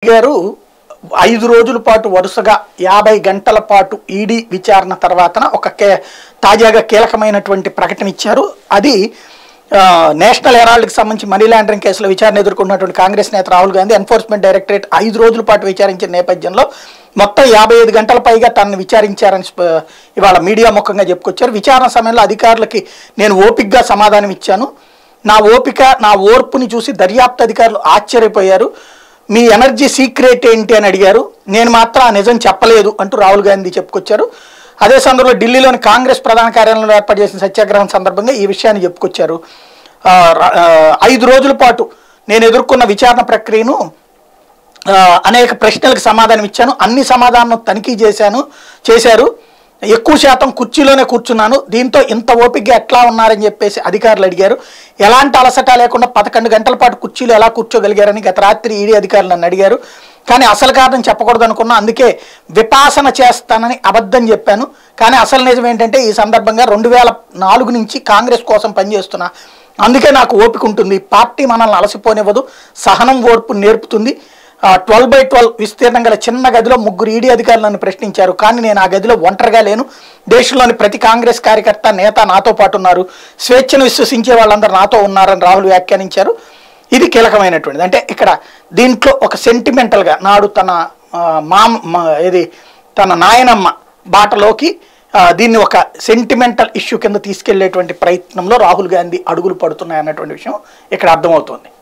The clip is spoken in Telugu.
గారు ఐదు రోజుల పాటు వరుసగా యాభై గంటల పాటు ఈడీ విచారణ తర్వాతన ఒక కే తాజాగా కీలకమైనటువంటి ప్రకటన ఇచ్చారు అది ఆ, నేషనల్ హెరాల్డ్కి సంబంధించి మనీ లాండరింగ్ కేసులో విచారణ ఎదుర్కొన్నటువంటి కాంగ్రెస్ నేత రాహుల్ గాంధీ ఎన్ఫోర్స్మెంట్ డైరెక్టరేట్ ఐదు రోజుల పాటు విచారించిన నేపథ్యంలో మొత్తం యాభై ఐదు గంటల పైగా తనను విచారించారని స్ప- ఇవాళ మీడియా ముఖంగా చెప్పుకొచ్చారు విచారణ సమయంలో అధికారులకి నేను ఓపిక్గా సమాధానం ఇచ్చాను నా ఓపిక నా ఓర్పుని చూసి దర్యాప్తు అధికారులు ఆశ్చర్యపోయారు మీ ఎనర్జీ సీక్రెట్ ఏంటి అని అడిగారు నేను మాత్రం ఆ నిజం చెప్పలేదు అంటూ రాహుల్ గాంధీ చెప్పుకొచ్చారు అదే సందర్భంలో ఢిల్లీలోని కాంగ్రెస్ ప్రధాన కార్యాలయంలో ఏర్పాటు చేసిన సత్యాగ్రహం సందర్భంగా ఈ విషయాన్ని చెప్పుకొచ్చారు ఆ, ర- ఆ, ఐదు రోజుల పాటు నేను ఎదుర్కొన్న విచారణ ప్రక్రియను ఆ, అనేక ప్రశ్నలకు సమాధానం ఇచ్చాను అన్ని సమాధానం తనిఖీ చేశాను చేశారు ఎక్కువ శాతం కుర్చీలోనే కూర్చున్నాను దీంతో ఇంత ఓపికగా ఎట్లా ఉన్నారని చెప్పేసి అధికారులు అడిగారు ఎలాంటి అలసట లేకుండా పదకొండు గంటల పాటు కుర్చీలో ఎలా కూర్చోగలిగారని గత రాత్రి ఈడీ అధికారులు నన్ను అడిగారు కానీ అసలు కారణం చెప్పకూడదు అనుకున్నా అందుకే విపాసన చేస్తానని అబద్ధం చెప్పాను కానీ అసలు నిజం ఏంటంటే ఈ సందర్భంగా రెండు వేల నాలుగు నుంచి కాంగ్రెస్ కోసం పనిచేస్తున్నా అందుకే నాకు ఓపిక ఉంటుంది పార్టీ మనల్ని అలసిపోనివ్వదు సహనం ఓర్పు నేర్పుతుంది ట్వెల్వ్ బై ట్వెల్వ్ విస్తీర్ణం గల చిన్న గదిలో ముగ్గురు ఈడీ అధికారులు నన్ను ప్రశ్నించారు కానీ నేను ఆ గదిలో ఒంటరిగా లేను దేశంలోని ప్రతి కాంగ్రెస్ కార్యకర్త నేత నాతో పాటు ఉన్నారు స్వేచ్ఛను విశ్వసించే వాళ్ళందరూ నాతో ఉన్నారని రాహుల్ వ్యాఖ్యానించారు ఇది కీలకమైనటువంటిది అంటే ఇక్కడ దీంట్లో ఒక సెంటిమెంటల్గా నాడు తన ఆ, మామ మా- ఇది తన నాయనమ్మ బాటలోకి ఆ, దీన్ని ఒక సెంటిమెంటల్ ఇష్యూ కింద తీసుకెళ్లేటువంటి ప్రయత్నంలో రాహుల్ గాంధీ అడుగులు పడుతున్నాయన్నటువంటి విషయం ఇక్కడ అర్థమవుతోంది